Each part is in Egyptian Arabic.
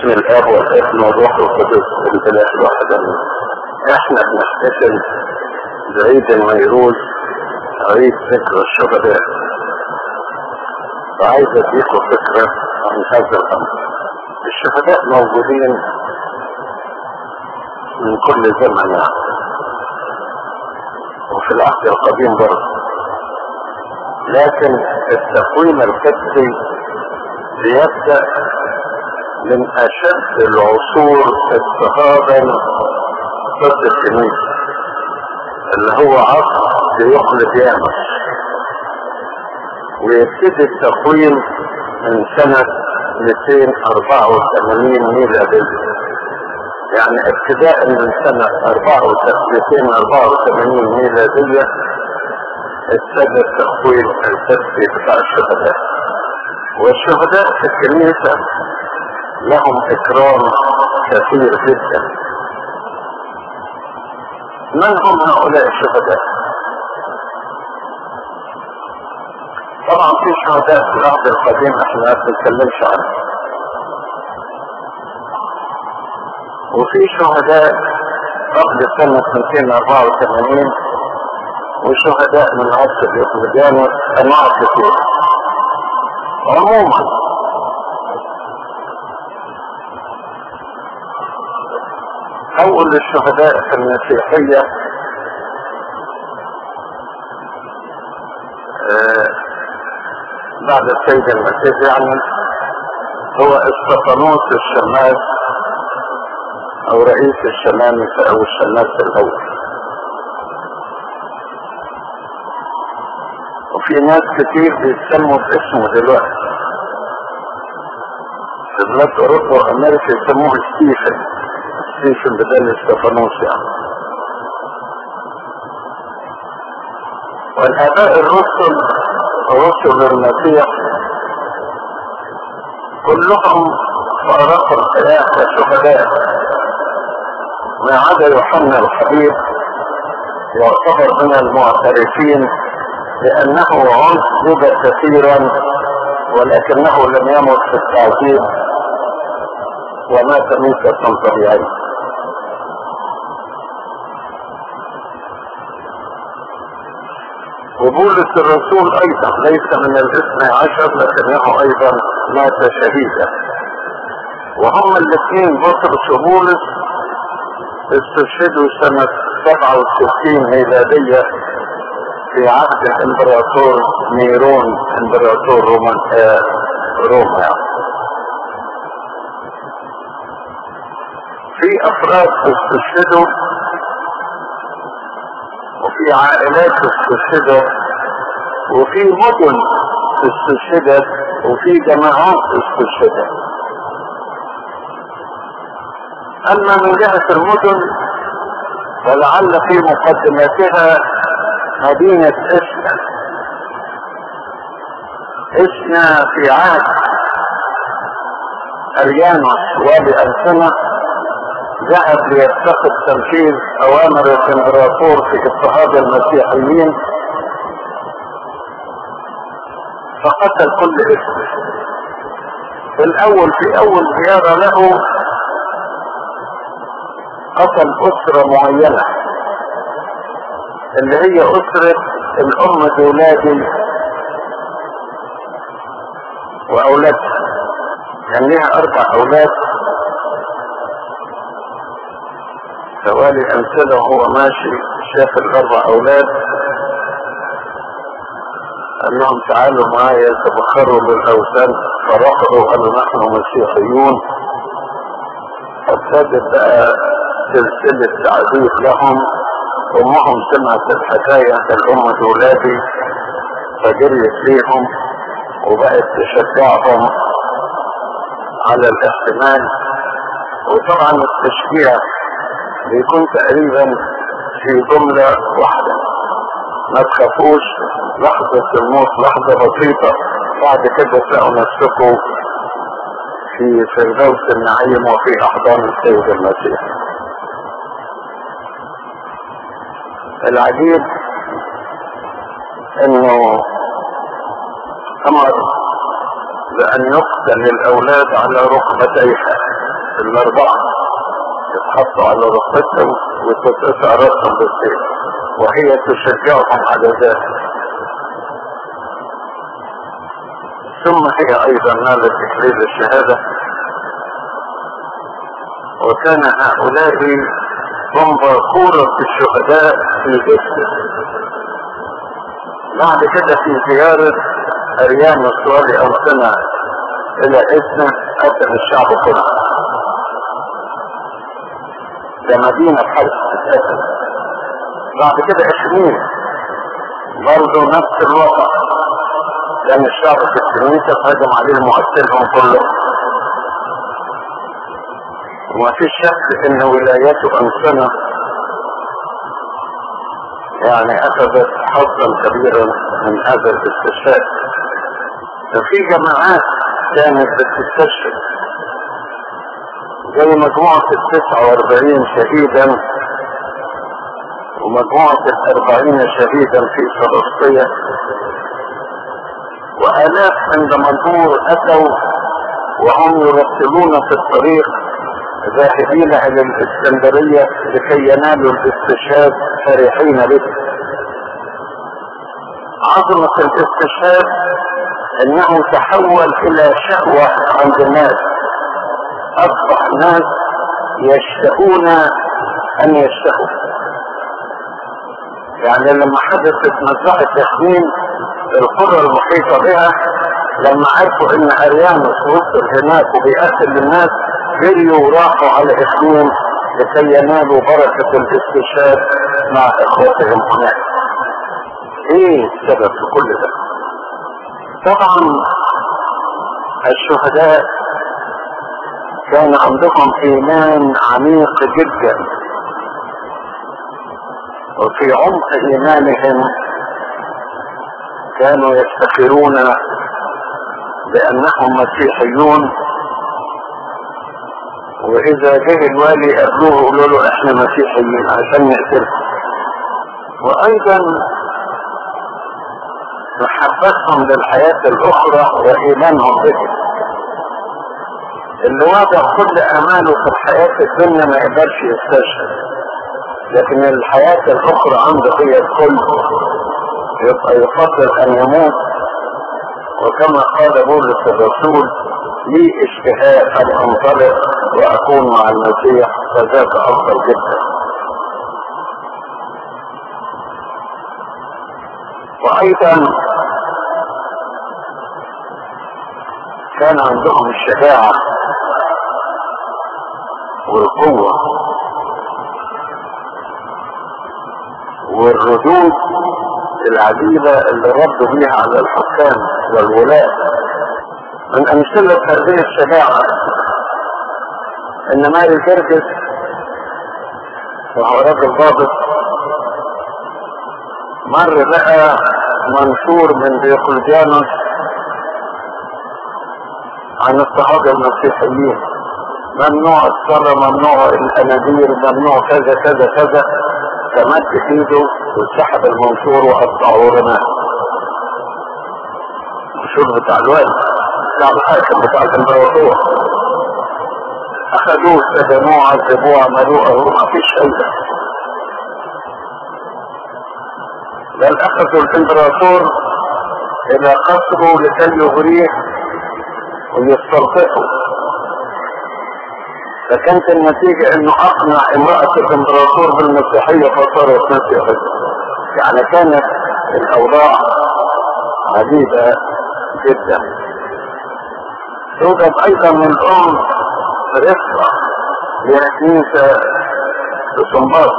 باسم الاب والابن والروح القدس الاله الواحد امين احنا بنحتفل بعيد النيروز عيد ذكرى الشهداء وعايز اديكم فكرة عن هذا الامر الشهداء موجودين من كل زمن يعني وفي العهد القديم برضه لكن التقويم القدسي بيبدأ من أشد العصور اضطهادا ضد الكنيسة اللي هو عصر ديوقلتيانوس ويبتدي التقويم من سنة 284 ميلادية يعني ابتداء من سنة 284 ميلادية ابتدى التقويم القدسي بتاع الشهداء والشهداء في الكنيسة لهم اكرام كثير جدا من هم هؤلاء الشهداء طبعا في شهداء في العهد القديم احنا ما بنتكلمش عنهم وفي شهداء قبل سنة 284 وشهداء من عصر الإخوانيان أنواع كثيرة عموما أول الشهداء في المسيحية آه بعد السيد المسيح يعني هو استفانوس الشماس او رئيس الشمامسة او الشماس الاول وفي ناس كتير بيتسموا باسمه دلوقتي في بلاد اوروبا وامريكا يسموه ستيفن ستيفن بدل استفانوس يعني والاباء الرسل رسل المسيح كلهم فارقوا الحياة كشهداء ما عدا يوحنا الحبيب يعتبر من المعترفين لأنه عذب كثيرا ولكنه لم يمت في التعذيب ومات ميتة طبيعية وبولس الرسول أيضا ليس من الاثنى عشر لكنه أيضا مات شهيدا وهم الاثنين بطرس وبولس استشهدوا سنة 67 ميلادية في عهد الامبراطور نيرون امبراطور روما آه روما في افراد استشهدوا وفي عائلات استشهدت وفي مدن استشهدت وفي جماعات استشهدت اما من جهة المدن فلعل في مقدمتها مدينة اسنا اسنا في عهد اريانوس والي السنة ذهب ليتخذ تنفيذ اوامر الامبراطور في اضطهاد المسيحيين فقتل كل اسم في الاول في اول زيارة له قتل اسرة معينة اللي هي اسرة الام دولادي واولادها كان لها اربع اولاد توالي امثله وهو ماشي شاف الاربع اولاد قال لهم تعالوا معايا تبخروا بالاوثان فرفضوا قالوا نحن مسيحيون ابتدت بقى سلسلة تعذيب لهم امهم سمعت الحكاية الام دولابي فجريت ليهم وبقت تشجعهم على الاحتمال وطبعا التشجيع بيكون تقريبا في جملة واحدة ما تخافوش لحظة الموت لحظة بسيطة بعد كده تلاقوا نفسكم في فردوس النعيم وفي احضان السيد المسيح العجيب انه امر بان يقتل الاولاد على ركبتيها الأربعة يتحطوا على رقبتهم وتتقطع راسهم بالسيف وهي تشجعهم على ذلك ثم هي أيضا نالت تكليل الشهادة وكان هؤلاء هم باكورة الشهداء في جسد بعد كده في زيارة أريان السؤال أنسنة إلى اسمه قتل الشعب كله ده مدينة حرب أساسا بعد كده عشرين برضه نفس الوضع كان الشعب في الكنيسة فهجم عليهم وقتلهم كلهم وما في شك ان ولايته انسنة يعني اخذت حظا كبيرا من هذا الاستشهاد ففي جماعات كانت بتستشهد زي مجموعة التسعة واربعين شهيدا ومجموعة الاربعين شهيدا في فلسطين وآلاف عند منظور أتوا وهم يرسلون في الطريق ذاهبين إلى الإسكندرية لكي ينالوا الاستشهاد فرحين به عظمة الاستشهاد انه تحول الى شهوة عند الناس اصبح الناس يشتهون ان يشتهوا يعني لما حدثت مذبحة ياسمين القرى المحيطة بها لما عرفوا ان اريانوس وصل هناك وبيقتل الناس جريوا وراحوا على ياسمين لكي ينالوا بركة الاستشهاد مع اخوتهم هناك ايه السبب في كل ده طبعا الشهداء كان عندهم ايمان عميق جدا وفي عمق ايمانهم كانوا يفتخرون بانهم مسيحيون واذا جه الوالي قابلوه قالوا له احنا مسيحيين عشان نقتلكم وايضا محبتهم للحياة الاخرى وايمانهم بها اللي واضع كل اماله في الحياة الدنيا ما يقدرش يستشهد لكن الحياة الاخرى عنده هي الكل يبقى يفضل ان يموت وكما قال بولس الرسول لي اشتهاء ان انطلق واكون مع المسيح فذاك افضل جدا وايضا كان عندهم الشجاعة والقوة والردود العديدة اللي ردوا بيها على الحكام والولاة من أمثلة هذه الشجاعة إن ماري جرجس وهو راجل ضابط مر لقى منشور من ديوقلديانوس عن الصحابة المسيحيين ممنوع الصلاة ممنوع الأناديل ممنوع كذا كذا كذا فمد ايده وسحب المنشور وقطعه ورماه المنشور بتاع الوالد بتاع الحاكم بتاع الامبراطور اخذوه سجنوه عذبوه عملوه ما فيش فايدة بل اخذوا الامبراطور الى قصره لكي يغريه ويستلطفه فكانت النتيجة انه اقنع امرأة الامبراطور بالمسيحية فصارت مسيحية يعني كانت الاوضاع عديدة جدا توجد ايضا من الام رفقة لها كنيسة في سنباط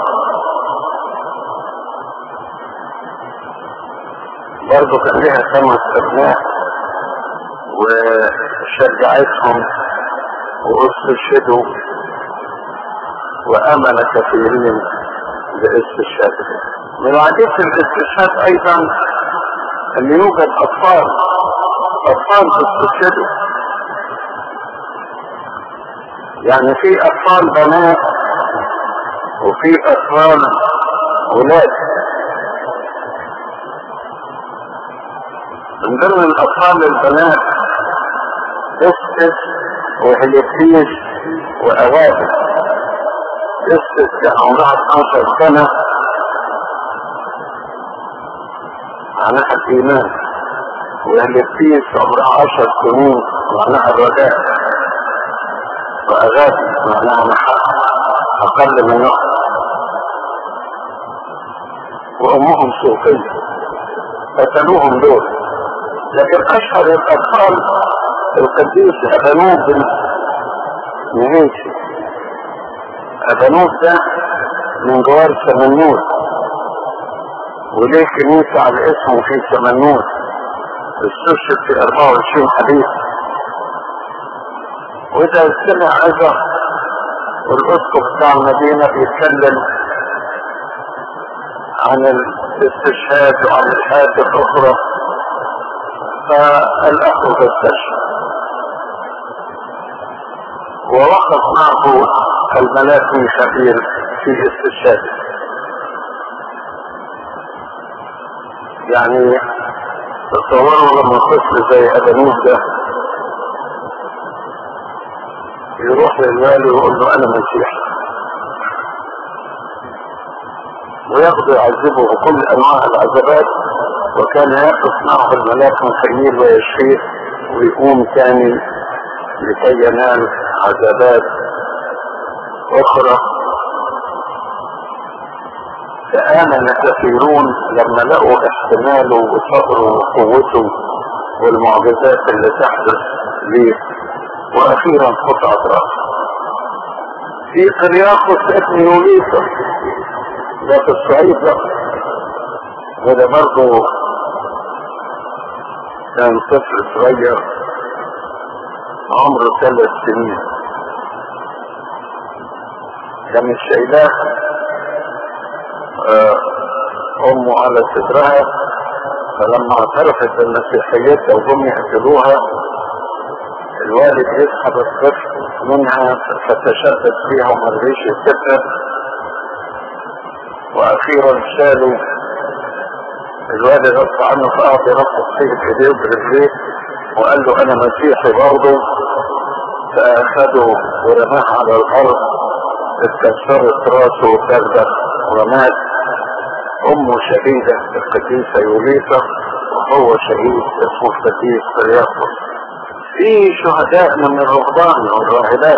برضه كان لها خمس ابناء وشجعتهم واستشهدوا وامن كثيرين باستشهاد من عديد الاستشهاد ايضا ان يوجد اطفال اطفال استشهدوا يعني في اطفال بنات وفي اطفال ولاد من ضمن الاطفال البنات اسكت وهليبتيس وأغابي قصة كان عمرها 12 سنة معناها الإيمان والهلفيس عمرها 10 سنين معناها الرجاء وأغابي معناها محبة أقل من نقطة وأمهم صوفية قتلوهم دول لكن أشهر الأطفال القديس أبانوس بن نهيشي أبانوس ده من جوار سمنوس وليه كنيسة على اسمه في سمنوس استشهد في 24 حديث وإذا سمع عظة والأسقف بتاع المدينة بيتكلم عن الاستشهاد وعن الحياة الأخرى فالأخ تستشهد ووقف معه الملاك ميخائيل في استشهاده يعني تصوروا لما طفل زي ادموس ده يروح للوالي ويقول له انا مسيحي وياخده يعذبه بكل انواع العذابات وكان يقف معه الملاك ميخائيل ويشفيه ويقوم تاني لكي ينال عذابات اخرى فآمن كثيرون لما لقوا احتماله وصبره وقوته والمعجزات اللي تحدث ليه واخيرا قطعت راسه في قرياقس ابن يوليسا ده في الصعيد ده وده برضه كان طفل صغير عمره ثلاث سنين كان الشيلاه امه على صدرها فلما اعترفت بمسيحيتها وهم يقتلوها الوالد يسحب الطفل منها فتشدد فيها وما رضيش يسيبها واخيرا شالوا الوالد رفع عنه فقعد يرفع فيه بايديه وبرجليه وقال له انا مسيحي برضه فاخده ورماه على الارض اتكسرت راسه وتردخ ومات امه شهيدة القديسة يوليسا وهو شهيد اسمه القديس فرياقوس في شهداء من الرهبان والراهبات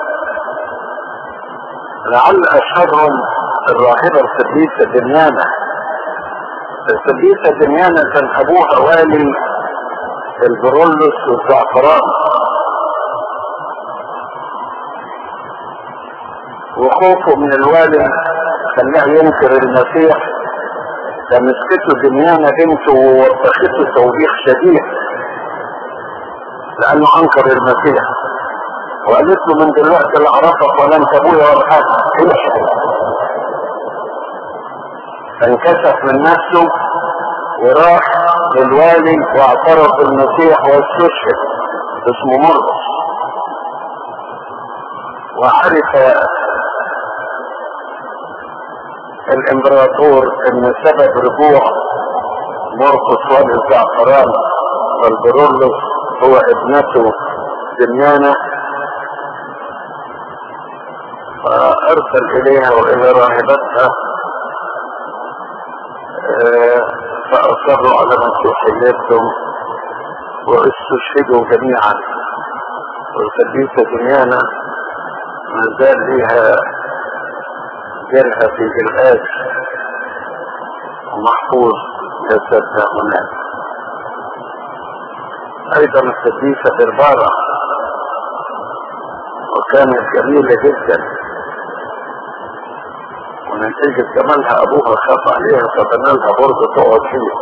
لعل اشهرهم الراهبة القديسة دميانة القديسة دميانة كان ابوها والي البرولوس والزعفران وخوفه من الوالد خلاه ينكر المسيح فمسكته دميانة بنته ووبخته توبيخ شديد لانه انكر المسيح وقالت له من دلوقتي لا اعرفك ولا انت ابويا ولا حاجه امشي فانكشف من نفسه وراح للوالي واعترف بالمسيح واستشهد اسمه مرقس وعرف الامبراطور ان سبب رجوع مرقس والي الزعفران والبرولوس هو ابنته دميانة فارسل اليها والى راهبتها فاصروا على مسيحيتهم واستشهدوا جميعا والقديسة دميانة ما زال لها جرها في جلقاس ومحفوظ جسدها هناك ايضا القديسة بربارة وكانت جميلة جدا ونتيجة جمالها ابوها خاف عليها فبنى لها برج تقعد فيه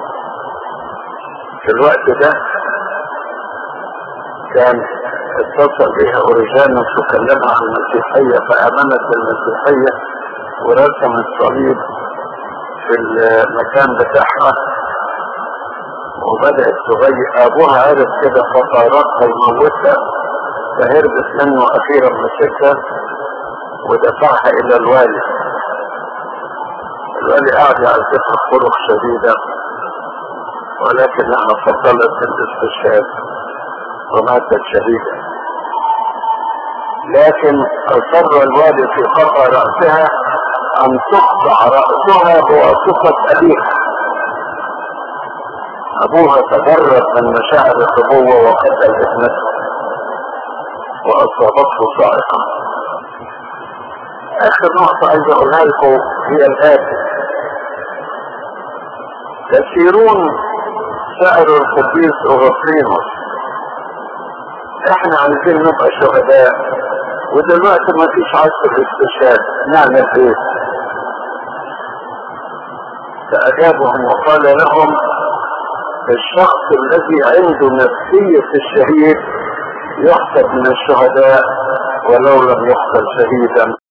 في الوقت ده كان اتصل بها اوريجانوس وكلمها عن المسيحية فامنت بالمسيحية ورسم الصليب في المكان بتاعها وبدأت تغير ابوها عرف كده فطارتها يموتها فهربت منه اخيرا مسكها ودفعها الى الوالي الوالي قاعد يعذبها بطرق شديدة ولكنها فضلت الاستشهاد وماتت شهيدة لكن اصر الوالد في قطع رأسها ان تقطع رأسها بواسطة ابيها ابوها تجرد من مشاعر الابوة وقتل ابنته واصابته صاعقة اخر نقطة عايز اقولها لكم هي الاتي كثيرون سألوا القديس اغسطينوس احنا عايزين نبقى شهداء ودلوقتي ما فيش عصر الاستشهاد نعمل ايه فاجابهم وقال لهم الشخص الذي عنده نفسية الشهيد يحسب من الشهداء ولو لم يقتل شهيدا